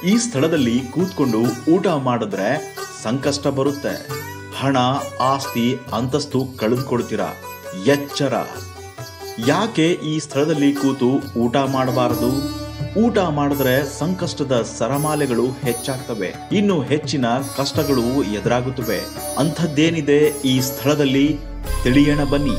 ಈ ಸ್ಥಳದಲ್ಲಿ ಕೂತ್ಕೊಂಡು ಊಟ ಮಾಡಿದ್ರೆ ಸಂಕಷ್ಟ ಬರುತ್ತೆ ಹಣ ಆಸ್ತಿ ಅಂತಸ್ತು ಕಳೆದುಕೊಳ್ತೀರಾ ಎಚ್ಚರ ಯಾಕೆ ಈ ಸ್ಥಳದಲ್ಲಿ ಕೂತು ಊಟ ಮಾಡಬಾರದು ಊಟ ಮಾಡಿದ್ರೆ ಸಂಕಷ್ಟದ ಸರಮಾಲೆಗಳು ಹೆಚ್ಚಾಗ್ತವೆ ಇನ್ನು ಹೆಚ್ಚಿನ ಕಷ್ಟಗಳು ಎದುರಾಗುತ್ತವೆ ಅಂಥದ್ದೇನಿದೆ ಈ ಸ್ಥಳದಲ್ಲಿ ತಿಳಿಯೋಣ ಬನ್ನಿ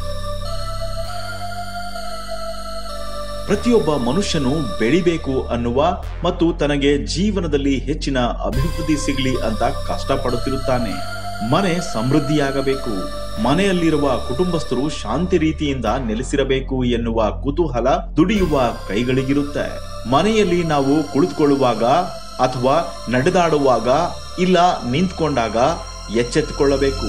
ಪ್ರತಿಯೊಬ್ಬ ಮನುಷ್ಯನು ಬೆಳಿಬೇಕು ಅನ್ನುವ ಮತ್ತು ತನಗೆ ಜೀವನದಲ್ಲಿ ಹೆಚ್ಚಿನ ಅಭಿವೃದ್ಧಿ ಸಿಗಲಿ ಅಂತ ಕಷ್ಟಪಡುತ್ತಿರುತ್ತಾನೆ ಮನೆ ಸಮೃದ್ಧಿಯಾಗಬೇಕು ಮನೆಯಲ್ಲಿರುವ ಕುಟುಂಬಸ್ಥರು ಶಾಂತಿ ರೀತಿಯಿಂದ ನೆಲೆಸಿರಬೇಕು ಎನ್ನುವ ಕುತೂಹಲ ದುಡಿಯುವ ಕೈಗಳಿಗಿರುತ್ತೆ ಮನೆಯಲ್ಲಿ ನಾವು ಕುಳಿತುಕೊಳ್ಳುವಾಗ ಅಥವಾ ನಡೆದಾಡುವಾಗ ಇಲ್ಲ ನಿಂತ್ಕೊಂಡಾಗ ಎಚ್ಚೆತ್ತುಕೊಳ್ಳಬೇಕು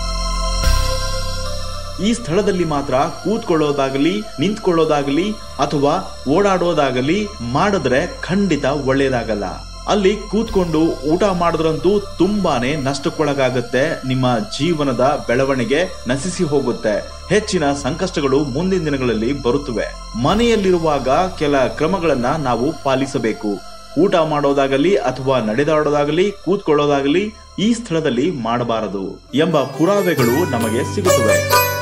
ಈ ಸ್ಥಳದಲ್ಲಿ ಮಾತ್ರ ಕೂತ್ಕೊಳ್ಳೋದಾಗಲಿ ನಿಂತ್ಕೊಳ್ಳೋದಾಗಲಿ ಅಥವಾ ಓಡಾಡೋದಾಗಲಿ ಮಾಡಿದ್ರೆ ಖಂಡಿತ ಒಳ್ಳೇದಾಗಲ್ಲ ಅಲ್ಲಿ ಕೂತ್ಕೊಂಡು ಊಟ ಮಾಡಿದ್ರಂತೂ ತುಂಬಾನೇ ನಷ್ಟಕ್ಕೊಳಗಾಗುತ್ತೆ ನಿಮ್ಮ ಜೀವನದ ಬೆಳವಣಿಗೆ ನಶಿಸಿ ಹೋಗುತ್ತೆ ಹೆಚ್ಚಿನ ಸಂಕಷ್ಟಗಳು ಮುಂದಿನ ದಿನಗಳಲ್ಲಿ ಬರುತ್ತವೆ ಮನೆಯಲ್ಲಿರುವಾಗ ಕೆಲ ಕ್ರಮಗಳನ್ನ ನಾವು ಪಾಲಿಸಬೇಕು ಊಟ ಮಾಡೋದಾಗಲಿ ಅಥವಾ ನಡೆದಾಡೋದಾಗಲಿ ಕೂತ್ಕೊಳ್ಳೋದಾಗಲಿ ಈ ಸ್ಥಳದಲ್ಲಿ ಮಾಡಬಾರದು ಎಂಬ ಪುರಾವೆಗಳು ನಮಗೆ ಸಿಗುತ್ತವೆ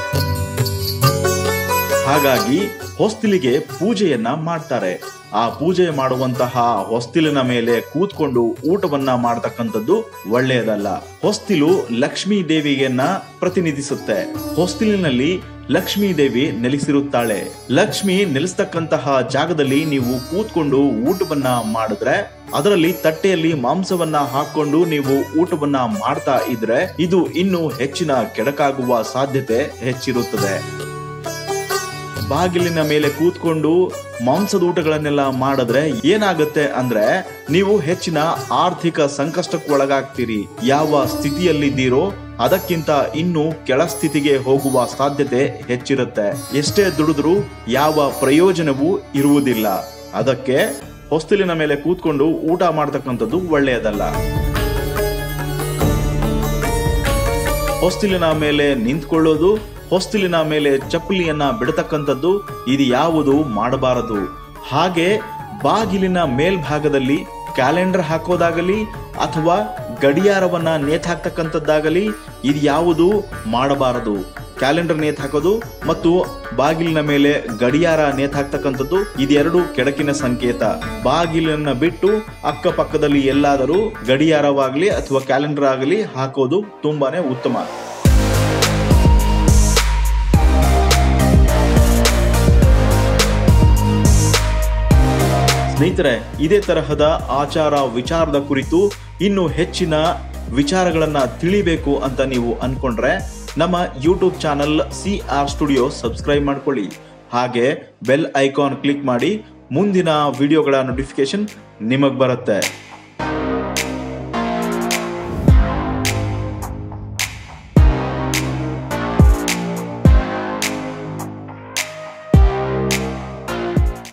ಹಾಗಾಗಿ ಹೊಸ್ತಿಲಿಗೆ ಪೂಜೆಯನ್ನ ಮಾಡ್ತಾರೆ ಆ ಪೂಜೆ ಮಾಡುವಂತಹ ಹೊಸ್ತಿಲಿನ ಮೇಲೆ ಕೂತ್ಕೊಂಡು ಊಟವನ್ನ ಮಾಡತಕ್ಕಂಥದ್ದು ಒಳ್ಳೆಯದಲ್ಲ ಹೊಸ್ತಿಲು ಲಕ್ಷ್ಮೀ ದೇವಿಯನ್ನ ಪ್ರತಿನಿಧಿಸುತ್ತೆ ಹೊಸ್ತಿಲಿನಲ್ಲಿ ಲಕ್ಷ್ಮೀ ದೇವಿ ನೆಲೆಸಿರುತ್ತಾಳೆ ಲಕ್ಷ್ಮಿ ನೆಲೆಸ್ತಕ್ಕಂತಹ ಜಾಗದಲ್ಲಿ ನೀವು ಕೂತ್ಕೊಂಡು ಊಟವನ್ನ ಮಾಡಿದ್ರೆ ಅದರಲ್ಲಿ ತಟ್ಟೆಯಲ್ಲಿ ಮಾಂಸವನ್ನ ಹಾಕೊಂಡು ನೀವು ಊಟವನ್ನ ಮಾಡ್ತಾ ಇದ್ರೆ ಇದು ಇನ್ನು ಹೆಚ್ಚಿನ ಕೆಡಕಾಗುವ ಸಾಧ್ಯತೆ ಹೆಚ್ಚಿರುತ್ತದೆ ಬಾಗಿಲಿನ ಮೇಲೆ ಕೂತ್ಕೊಂಡು ಮಾಂಸದ ಊಟಗಳನ್ನೆಲ್ಲ ಮಾಡಿದ್ರೆ ಏನಾಗುತ್ತೆ ಅಂದ್ರೆ ನೀವು ಹೆಚ್ಚಿನ ಆರ್ಥಿಕ ಸಂಕಷ್ಟಕ್ಕೆ ಒಳಗಾಗ್ತೀರಿ ಯಾವ ಸ್ಥಿತಿಯಲ್ಲಿದ್ದೀರೋ ಅದಕ್ಕಿಂತ ಇನ್ನು ಕೆಳ ಸ್ಥಿತಿಗೆ ಹೋಗುವ ಸಾಧ್ಯತೆ ಹೆಚ್ಚಿರುತ್ತೆ ಎಷ್ಟೇ ದುಡಿದ್ರೂ ಯಾವ ಪ್ರಯೋಜನವೂ ಇರುವುದಿಲ್ಲ ಅದಕ್ಕೆ ಹೊಸ್ತಿಲಿನ ಮೇಲೆ ಕೂತ್ಕೊಂಡು ಊಟ ಮಾಡತಕ್ಕಂಥದ್ದು ಒಳ್ಳೆಯದಲ್ಲ ಹೊಸ್ತಿಲಿನ ಮೇಲೆ ನಿಂತ್ಕೊಳ್ಳೋದು ಹೊಸ್ತಿಲಿನ ಮೇಲೆ ಚಪ್ಪಲಿಯನ್ನ ಬಿಡತಕ್ಕಂಥದ್ದು ಇದು ಯಾವುದು ಮಾಡಬಾರದು ಹಾಗೆ ಬಾಗಿಲಿನ ಮೇಲ್ಭಾಗದಲ್ಲಿ ಕ್ಯಾಲೆಂಡರ್ ಹಾಕೋದಾಗಲಿ ಅಥವಾ ಗಡಿಯಾರವನ್ನ ನೇತಾಕ್ತಕ್ಕಂಥದ್ದಾಗಲಿ ಇದು ಯಾವುದು ಮಾಡಬಾರದು ಕ್ಯಾಲೆಂಡರ್ ನೇತ್ ಹಾಕೋದು ಮತ್ತು ಬಾಗಿಲಿನ ಮೇಲೆ ಗಡಿಯಾರ ನೇತ್ ಹಾಕ್ತಕ್ಕಂಥದ್ದು ಇದೆರಡು ಕೆಡಕಿನ ಸಂಕೇತ ಬಾಗಿಲನ್ನ ಬಿಟ್ಟು ಅಕ್ಕಪಕ್ಕದಲ್ಲಿ ಎಲ್ಲಾದರೂ ಗಡಿಯಾರವಾಗಲಿ ಅಥವಾ ಕ್ಯಾಲೆಂಡರ್ ಆಗಲಿ ಹಾಕೋದು ತುಂಬಾನೇ ಉತ್ತಮ ಸ್ನೇಹಿತರೆ ಇದೇ ತರಹದ ಆಚಾರ ವಿಚಾರದ ಕುರಿತು ಇನ್ನು ಹೆಚ್ಚಿನ ವಿಚಾರಗಳನ್ನ ತಿಳಿಬೇಕು ಅಂತ ನೀವು ಅನ್ಕೊಂಡ್ರೆ ನಮ್ಮ YouTube channel C R studio subscribe ಮಾಡ್ಕೊಳ್ಳಿ ಹಾಗೆ ಬೆಲ್ ಐಕಾನ್ ಕ್ಲಿಕ್ ಮಾಡಿ ಮುಂದಿನ ವಿಡಿಯೋಗಳ ನೋಟಿಫಿಕೇಶನ್ ನಿಮಗ್ ಬರುತ್ತೆ